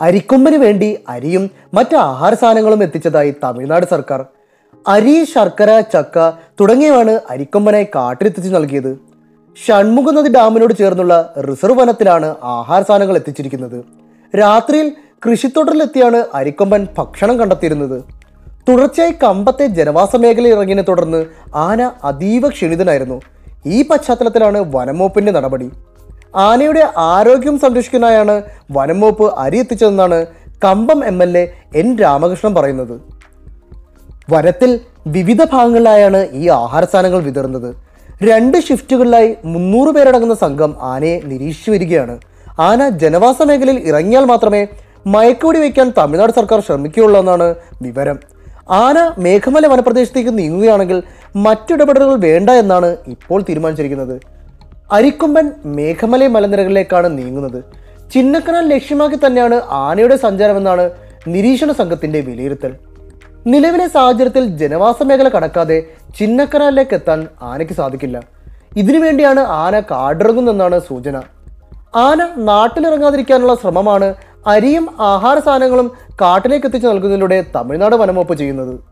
അരിക്കൊമ്പന് വേണ്ടി അരിയും മറ്റ് ആഹാര സാധനങ്ങളും എത്തിച്ചതായി തമിഴ്നാട് സർക്കാർ അരി ശർക്കര ചക്ക തുടങ്ങിയവയാണ് അരിക്കൊമ്പനായി കാട്ടിലെത്തിച്ച് നൽകിയത് ഷൺമുഖ നദി ഡാമിനോട് ചേർന്നുള്ള റിസർവ് വനത്തിലാണ് ആഹാര സാധനങ്ങൾ എത്തിച്ചിരിക്കുന്നത് രാത്രിയിൽ കൃഷിത്തോട്ടത്തിലെത്തിയാണ് അരിക്കൊമ്പൻ ഭക്ഷണം കണ്ടെത്തിയിരുന്നത് തുടർച്ചയായി കമ്പത്തെ ജനവാസ മേഖലയിൽ ഇറങ്ങിയതിനെ തുടർന്ന് ആന അതീവ ക്ഷീണിതനായിരുന്നു ഈ പശ്ചാത്തലത്തിലാണ് വനംവകുപ്പിന്റെ നടപടി ആനയുടെ ആരോഗ്യം സംരക്ഷിക്കാനായാണ് വനംവകുപ്പ് അരി എത്തിച്ചതെന്നാണ് Kambam M L A N Ramakrishnan പറയുന്നത് വനത്തിൽ വിവിധ ഭാഗങ്ങളിലായാണ് ഈ ആഹാര സാധനങ്ങൾ വിതറുന്നത് രണ്ട് ഷിഫ്റ്റുകളിലായി മുന്നൂറ് പേരടങ്ങുന്ന സംഘം ആനയെ നിരീക്ഷിച്ചു വരികയാണ് ആന ജനവാസ മേഖലയിൽ ഇറങ്ങിയാൽ മാത്രമേ മയക്കുവെടി വയ്ക്കാൻ തമിഴ്നാട് സർക്കാർ ശ്രമിക്കുകയുള്ളൂ എന്നാണ് വിവരം ആന മേഘമല വനപ്രദേശത്തേക്ക് നീങ്ങുകയാണെങ്കിൽ മറ്റിടപെടലുകൾ വേണ്ട എന്നാണ് ഇപ്പോൾ തീരുമാനിച്ചിരിക്കുന്നത് അരിക്കൊമ്പൻ മേഘമലൈ മലനിരകളിലേക്കാണ് നീങ്ങുന്നത് ചിന്നക്കനാൽ ലക്ഷ്യമാക്കി തന്നെയാണ് ആനയുടെ സഞ്ചാരമെന്നാണ് നിരീക്ഷണ സംഘത്തിന്റെ വിലയിരുത്തൽ നിലവിലെ സാഹചര്യത്തിൽ ജനവാസ മേഖല കടക്കാതെ ചിന്നക്കനാലിലേക്ക് എത്താൻ ആനയ്ക്ക് സാധിക്കില്ല ഇതിനുവേണ്ടിയാണ് ആന കാടിറങ്ങുന്നെന്നാണ് സൂചന ആന നാട്ടിലിറങ്ങാതിരിക്കാനുള്ള ശ്രമമാണ് അരിയും ആഹാര സാധനങ്ങളും കാട്ടിലേക്ക് എത്തിച്ചു നൽകുന്നതിലൂടെ തമിഴ്നാട് വനംവകുപ്പ് ചെയ്യുന്നത്